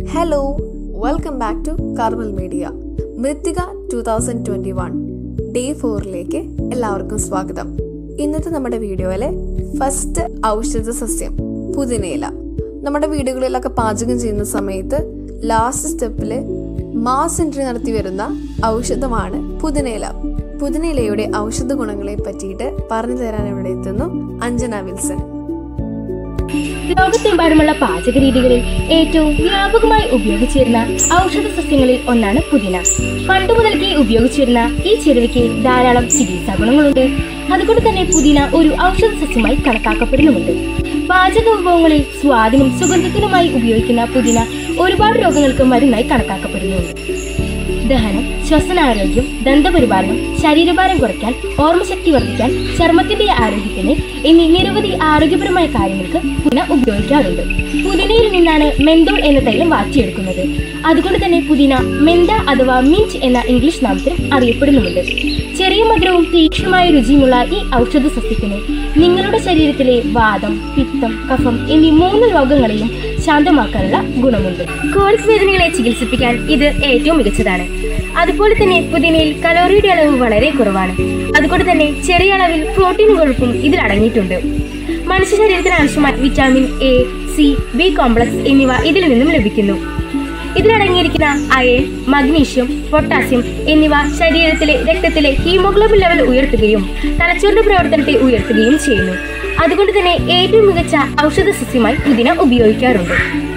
hello welcome back to Carmel Media Mruthika two thousand twenty one day ഫോറിലേക്ക് എല്ലാവർക്കും സ്വാഗതം ഇന്നത്തെ നമ്മുടെ വീഡിയോയിലെ ഫസ്റ്റ് ഔഷധ സസ്യം പുതിനയില നമ്മുടെ വീടുകളിലൊക്കെ പാചകം ചെയ്യുന്ന സമയത്ത് ലാസ്റ്റ് സ്റ്റെപ്പില് മാസ് എൻട്രി നടത്തി വരുന്ന ഔഷധമാണ് പുതിനയില പുതിനയിലയുടെ ഔഷധ ഗുണങ്ങളെ പറ്റിയിട്ട് പറഞ്ഞു തരാൻ ഇവിടെ എത്തുന്നു അഞ്ജന വിൽസൺ ലോകത്തെമ്പാടുമുള്ള പാചക രീതികളിൽ ഏറ്റവും വ്യാപകമായി ഉപയോഗിച്ചിരുന്ന ഔഷധ സസ്യങ്ങളിൽ ഒന്നാണ് പുതിന പണ്ട് മുതൽക്കേ ഉപയോഗിച്ചിരുന്ന ഈ ചെരുവയ്ക്ക് ധാരാളം ചികിത്സാ ഗുണങ്ങളുണ്ട് അതുകൊണ്ട് തന്നെ പുതിന ഒരു ഔഷധ സസ്യമായി കണക്കാക്കപ്പെടുന്നുമുണ്ട് പാചക വിഭവങ്ങളിൽ സ്വാദിനും സുഗന്ധത്തിനുമായി ഉപയോഗിക്കുന്ന പുതിന ഒരുപാട് രോഗങ്ങൾക്ക് മരുന്നായി കണക്കാക്കപ്പെടുന്നുണ്ട് ദഹനം ശ്വസനാരോഗ്യം ദന്തപരിപാലനം ശരീരഭാരം കുറയ്ക്കാൻ ഓർമ്മശക്തി വർദ്ധിക്കാൻ ചർമ്മത്തിന്റെ ആരോഗ്യത്തിന് എന്നീ നിരവധി ആരോഗ്യപരമായ കാര്യങ്ങൾക്ക് പുതിന ഉപയോഗിക്കാറുണ്ട് പുതിനയിൽ നിന്നാണ് മെന്തോൾ എന്ന തൈലം വാറ്റിയെടുക്കുന്നത് അതുകൊണ്ട് തന്നെ പുതിന മെന്ത അഥവാ മിഞ്ച് എന്ന ഇംഗ്ലീഷ് നാമത്തിലും അറിയപ്പെടുന്നുമുണ്ട് ചെറിയ മധുരവും തീക്ഷ്ണമായ രുചിയുമുള്ള ഈ ഔഷധ സസ്യത്തിന് നിങ്ങളുടെ ശരീരത്തിലെ വാദം പിത്തം കഫം എന്നീ മൂന്ന് രോഗങ്ങളെയും ശാന്തമാക്കാനുള്ള ഗുണമുണ്ട് കോളിക് വേദനകളെ ചികിത്സിപ്പിക്കാൻ ഇത് ഏറ്റവും മികച്ചതാണ് അതുപോലെ തന്നെ പുതിനയിൽ കലോറിയുടെ അളവ് വളരെ കുറവാണ് അതുകൊണ്ട് തന്നെ ചെറിയ അളവിൽ പ്രോട്ടീനുകൾക്കും ഇതിൽ അടങ്ങിയിട്ടുണ്ട് മനുഷ്യ ശരീരത്തിന് ആവശ്യമായ vitamin A C B complex എന്നിവ ഇതിൽ നിന്നും ലഭിക്കുന്നു ഇതിലടങ്ങിയിരിക്കുന്ന അയൺ മഗ്നീഷ്യം പൊട്ടാസ്യം എന്നിവ ശരീരത്തിലെ രക്തത്തിലെ ഹീമോഗ്ലോബിൻ ലെവൽ ഉയർത്തുകയും തലച്ചോറിന്റെ പ്രവർത്തനത്തെ ഉയർത്തുകയും ചെയ്യുന്നു അതുകൊണ്ട് തന്നെ ഏറ്റവും മികച്ച ഔഷധ സസ്യമായി പുതിന ഉപയോഗിക്കാറുണ്ട്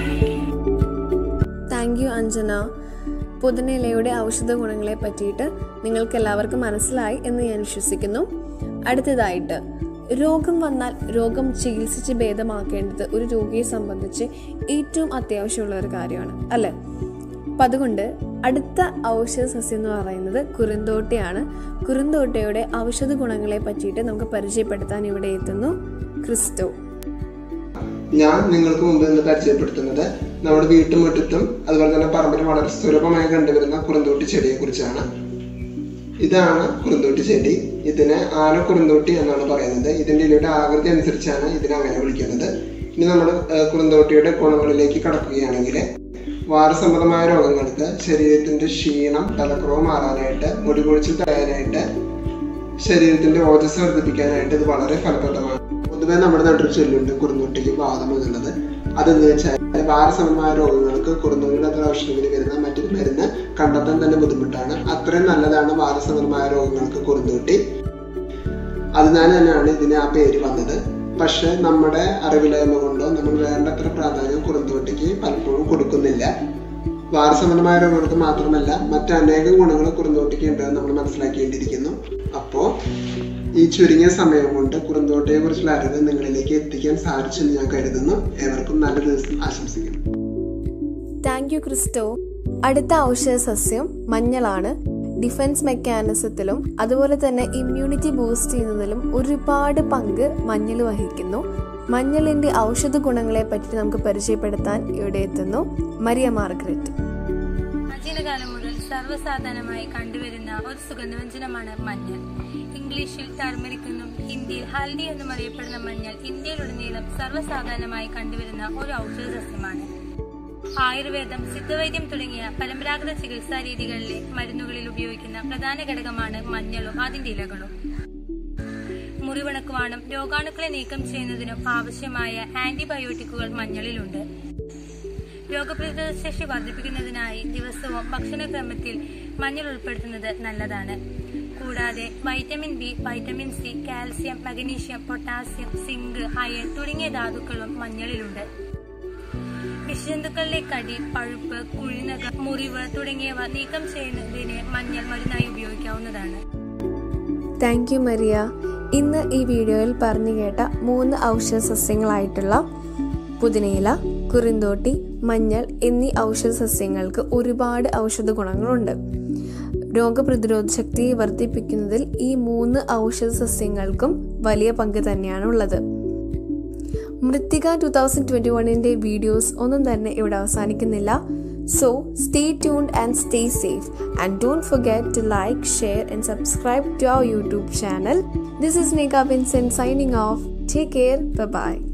താങ്ക് യു അഞ്ജന പുതിനയിലയുടെ ഔഷധ ഗുണങ്ങളെ പറ്റിയിട്ട് നിങ്ങൾക്ക് എല്ലാവർക്കും മനസ്സിലായി എന്ന് ഞാൻ വിശ്വസിക്കുന്നു അടുത്തതായിട്ട് രോഗം വന്നാൽ രോഗം ചികിത്സിച്ച് ഭേദമാക്കേണ്ടത് ഒരു രോഗിയെ സംബന്ധിച്ച് ഏറ്റവും അത്യാവശ്യമുള്ള ഒരു കാര്യമാണ് അല്ലേ അപ്പം അതുകൊണ്ട് അടുത്ത ഔഷധ സസ്യം എന്ന് പറയുന്നത് കുറുന്തോട്ടയാണ് കുറുന്തോട്ടയുടെ ഔഷധ ഗുണങ്ങളെ പറ്റിയിട്ട് നമുക്ക് പരിചയപ്പെടുത്താൻ ഇവിടെ എത്തുന്നു ക്രിസ്റ്റോ ഞാൻ നിങ്ങൾക്ക് മുമ്പ് ഇന്ന് പരിചയപ്പെടുത്തുന്നത് നമ്മുടെ വീട്ടുമുറ്റത്തും അതുപോലെ തന്നെ പറമ്പിൽ വളരെ സുലഭമായി കണ്ടുവരുന്ന കുറുന്തോട്ടി ചെടിയെ കുറിച്ചാണ് ഇതാണ് കുറുന്തോട്ടി ചെടി ഇതിന് ആന കുറുന്തോട്ടി എന്നാണ് പറയുന്നത് ഇതിന്റെ ഇലയുടെ ആകൃതി അനുസരിച്ചാണ് ഇതിനെ അങ്ങനെ വിളിക്കുന്നത് ഇനി നമ്മൾ കുറുന്തോട്ടിയുടെ ഗുണങ്ങളിലേക്ക് കടക്കുകയാണെങ്കിൽ വാരസംബന്ധമായ രോഗങ്ങൾക്ക് ശരീരത്തിന്റെ ക്ഷീണം തലക്കുറവ് മാറാനായിട്ട് മുടി കൊഴിച്ചിൽ തടയാനായിട്ട് ശരീരത്തിന്റെ ഓജസ് വർദ്ധിപ്പിക്കാനായിട്ട് ഇത് വളരെ ഫലപ്രദമാണ് പൊതുവെ നമ്മുടെ നാട്ടിൽ ചൊല്ലുണ്ട് കുറുന്തോട്ടിക്ക് വാദം എന്നുള്ളത് അതെന്ന് വെച്ചാൽ വാരസംബന്ധമായ രോഗങ്ങൾക്ക് കുറുന്തോട്ടിയുടെ അത്ര ഔഷധത്തിൽ വരുന്ന മറ്റൊരു മരുന്ന് കണ്ടെത്താൻ തന്നെ ബുദ്ധിമുട്ടാണ് അത്രയും നല്ലതാണ് വാരസംബന്ധമായ രോഗങ്ങൾക്ക് കുറുന്തോട്ടി അതിനാൽ തന്നെയാണ് ഇതിന് ആ പേര് വന്നത് പക്ഷെ നമ്മുടെ അറിവില്ലായ്മ കൊണ്ടോ നമ്മൾ വേണ്ടത്ര പ്രാധാന്യം കുറുന്തോട്ടിക്ക് പലപ്പോഴും കൊടുക്കുന്നില്ല വാരസംബന്ധമായ രോഗങ്ങൾക്ക് മാത്രമല്ല മറ്റനേകം ഗുണങ്ങൾ കുറുന്തോട്ടിക്ക് ഉണ്ടെന്ന് നമ്മൾ മനസ്സിലാക്കേണ്ടിയിരിക്കുന്നു അപ്പോൾ ഈ ചുരുങ്ങിയ സമയം കൊണ്ട് കുറുന്തോട്ടയെ കുറിച്ചുള്ള അറിവ് നിങ്ങളിലേക്ക് എത്തിക്കാൻ സാധിച്ചെന്ന് ഞാൻ കരുതുന്നു ഏവർക്കും നല്ല ദിവസം ആശംസിക്കുന്നു താങ്ക് യു ക്രിസ്റ്റോ അടുത്ത ഔഷധ സസ്യം മഞ്ഞളാണ് ഡിഫൻസ് മെക്കാനിസത്തിലും അതുപോലെ തന്നെ ഇമ്മ്യൂണിറ്റി ബൂസ്റ്റ് ചെയ്യുന്നതിലും ഒരുപാട് പങ്ക് മഞ്ഞൾ വഹിക്കുന്നു മഞ്ഞളിന്റെ ഔഷധ ഗുണങ്ങളെ പറ്റി നമുക്ക് പരിചയപ്പെടുത്താൻ ഇവിടെ എത്തുന്നു മരിയ മാർഗ്രറ്റ് പ്രാചീനകാലം മുതൽ സർവ്വസാധാരണമായി കണ്ടുവരുന്ന ഒരു സുഗന്ധവ്യഞ്ജനമാണ് മഞ്ഞൾ ഇംഗ്ലീഷിൽ ടർമറിക് എന്നും ഹിന്ദിയിൽ ഹൽദി എന്നും അറിയപ്പെടുന്ന മഞ്ഞൾ ഇന്ത്യയിലുടനീളം സർവ്വസാധാരണമായി കണ്ടുവരുന്ന ഒരു ഔഷധ സസ്യമാണ് ആയുർവേദം സിദ്ധവൈദ്യം തുടങ്ങിയ പരമ്പരാഗത ചികിത്സാ രീതികളിലെ മരുന്നുകളിൽ ഉപയോഗിക്കുന്ന പ്രധാന ഘടകമാണ് മഞ്ഞളും അതിന്റെ ഇലകളും മുറിവണക്കുവാനും രോഗാണുക്കളെ നീക്കം ചെയ്യുന്നതിനും ആവശ്യമായ ആന്റിബയോട്ടിക്കുകൾ മഞ്ഞളിലുണ്ട് രോഗപ്രതിരോധ ശേഷി വർദ്ധിപ്പിക്കുന്നതിനായി ദിവസവും ഭക്ഷണക്രമത്തിൽ മഞ്ഞൾ ഉൾപ്പെടുത്തുന്നത് നല്ലതാണ് കൂടാതെ vitamin B vitamin C calcium magnesium potassium zinc iron തുടങ്ങിയ ധാതുക്കളും മഞ്ഞളിലുണ്ട് വിഷജന്തുക്കളിലെ കടി പഴുപ്പ് കുഴിനകം മുറിവ് തുടങ്ങിയവ നീക്കം ചെയ്യുന്നതിന് മഞ്ഞൾ മരുന്നായി ഉപയോഗിക്കാവുന്നതാണ് താങ്ക് യു മരിയ ഇന്ന് ഈ വീഡിയോയിൽ പറഞ്ഞു കേട്ട മൂന്ന് ഔഷധ സസ്യങ്ങളായിട്ടുള്ള പുതിനയില കുറിന്തോട്ടി മഞ്ഞൾ എന്നീ ഔഷധ സസ്യങ്ങൾക്ക് ഒരുപാട് ഔഷധ ഗുണങ്ങളുണ്ട് രോഗപ്രതിരോധ ശക്തിയെ വർദ്ധിപ്പിക്കുന്നതിൽ ഈ മൂന്ന് ഔഷധ സസ്യങ്ങൾക്കും വലിയ പങ്ക് തന്നെയാണ് ഉള്ളത് മൃത്തിക ടു തൗസൻഡ് ട്വന്റി വണ്ണിന്റെ വീഡിയോസ് ഒന്നും തന്നെ ഇവിടെ അവസാനിക്കുന്നില്ല so stay tuned and stay safe and don't forget to like share and subscribe to our YouTube channel this is Megha Vincent signing off take care by